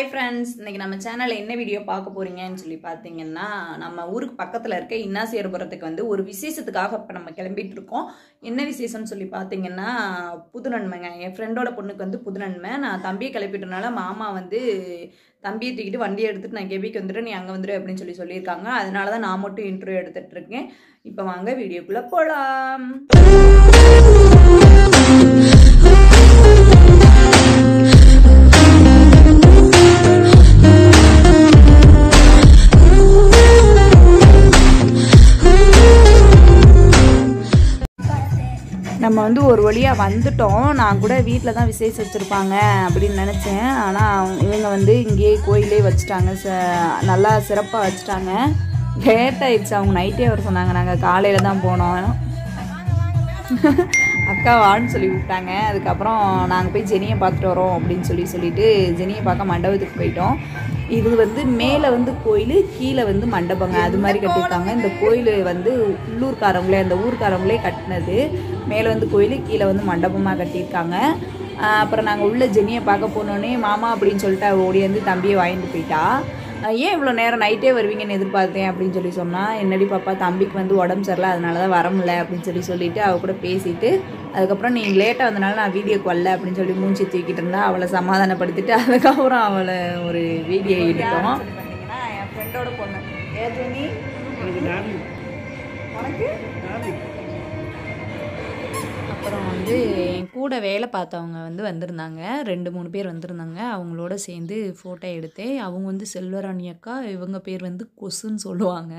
hi friends இன்னைக்கு நம்ம சேனலில் என்ன வீடியோ பார்க்க போறீங்கன்னு சொல்லி பார்த்தீங்கன்னா நம்ம ஊருக்கு பக்கத்தில் இருக்க இன்னாசியர்புரத்துக்கு வந்து ஒரு விசேஷத்துக்காக இப்போ நம்ம கிளம்பிட்டு இருக்கோம் என்ன விசேஷம்னு சொல்லி பார்த்தீங்கன்னா புது நன்மைங்க என் ஃப்ரெண்டோட பொண்ணுக்கு வந்து புது நன்மை நான் தம்பியை கிளப்பிட்டனால மாமா வந்து தம்பியை தூக்கிட்டு வண்டியை எடுத்துட்டு நான் கெபிக்கு வந்துட்டு நீ அங்கே வந்துடு அப்படின்னு சொல்லி சொல்லியிருக்காங்க அதனால தான் நான் மட்டும் இன்டர்வியூ எடுத்துட்டு இருக்கேன் இப்போ வாங்க வீடியோக்குள்ளே போகலாம் நம்ம வந்து ஒரு வழியாக வந்துட்டோம் நான் கூட வீட்டில் தான் விசேஷம் வச்சுருப்பாங்க அப்படின்னு நினச்சேன் ஆனால் இவங்க வந்து இங்கேயே கோயிலே வச்சுட்டாங்க ச நல்லா சிறப்பாக வச்சுட்டாங்க லேட் ஆயிடுச்சு அவங்க நைட்டே வர சொன்னாங்க நாங்கள் காலையில் தான் போனோம் அக்கா வான்னு சொல்லி விட்டாங்க அதுக்கப்புறம் நாங்கள் போய் ஜெனியை பார்த்துட்டு வரோம் அப்படின்னு சொல்லி சொல்லிட்டு ஜெனியை பார்க்க மண்டபத்துக்கு போயிட்டோம் இது வந்து மேலே வந்து கோயில் கீழே வந்து மண்டபங்க அது மாதிரி கட்டியிருக்காங்க இந்த கோயில் வந்து உள்ளூர்காரங்களே அந்த ஊர்க்காரங்களே கட்டினது மேலே வந்து கோயில் கீழே வந்து மண்டபமாக கட்டியிருக்காங்க ஆஹ் அப்புறம் நாங்கள் உள்ள ஜெனியை பார்க்க போனோடனே மாமா அப்படின்னு சொல்லிட்டு அவ ஓடி வந்து தம்பியை வாங்கிட்டு போயிட்டா ஆஹ் ஏன் இவ்வளோ நேரம் நைட்டே வருவீங்கன்னு எதிர்பார்த்தேன் அப்படின்னு சொல்லி சொன்னால் என்னடி பாப்பா தம்பிக்கு வந்து உடம்பு சரியில்லை அதனால தான் வர முடியல அப்படின்னு சொல்லி சொல்லிட்டு அவ கூட பேசிட்டு அதுக்கப்புறம் நீ லேட்டாக வந்தனால நான் வீடியோக்கு வரல அப்படின்னு சொல்லி மூஞ்சி தூக்கிட்டு இருந்தா அவளை சமாதானப்படுத்திட்டு அதுக்கப்புறம் அவளை ஒரு வீடியோ எடுத்தோம் என் ஃப்ரெண்டோட பொண்ணு ஏ ஜெனி உனக்கு அப்புறம் வந்து என் கூட வேலை பார்த்தவங்க வந்து வந்திருந்தாங்க ரெண்டு மூணு பேர் வந்திருந்தாங்க அவங்களோட சேர்ந்து ஃபோட்டோ எடுத்தேன் அவங்க வந்து செல்வராணி அக்கா இவங்க பேர் வந்து கொசுன்னு சொல்லுவாங்க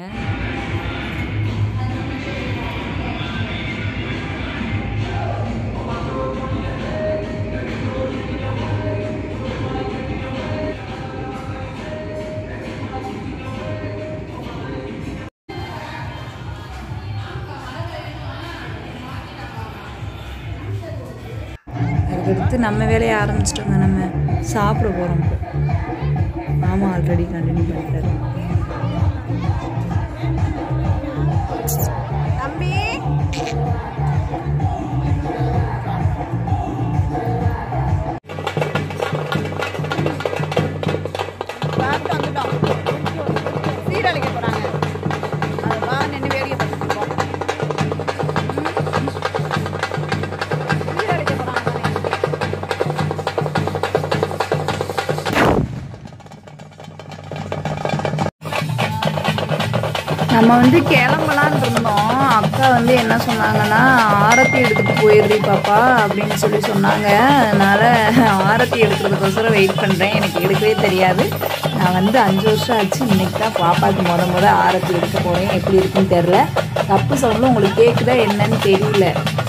அதுக்கடுத்து நம்ம வேலையை ஆரம்பிச்சிட்டோங்க நம்ம சாப்பிட போகிறோம் ஆமாம் ஆல்ரெடி கண்டினியூ பண்ணிட்டாரு தம்பி சீரழிக்க போகிறாங்க அதுதான் நின்று வேடிக்கை பார்த்துட்டு இருக்கோம் சீரழிக்க போகிறாங்க நம்ம வந்து கிளம்பலான்னு இருந்தோம் அக்கா வந்து என்ன சொன்னாங்கன்னா ஆரத்தி எடுத்துட்டு போயிடுறி பாப்பா அப்படின்னு சொல்லி சொன்னாங்க அதனால ஆரத்தி எடுக்கிறதுக்கோசரம் வெயிட் பண்ணுறேன் எனக்கு எடுக்கவே தெரியாது நான் வந்து அஞ்சு வருஷம் ஆச்சு இன்னைக்கு தான் பாப்பாவுக்கு முத முத ஆரத்தி எடுக்க போகிறேன் எப்படி இருக்குன்னு தெரில தப்பு சவுண்டில் உங்களுக்கு கேட்குதா என்னன்னு தெரியல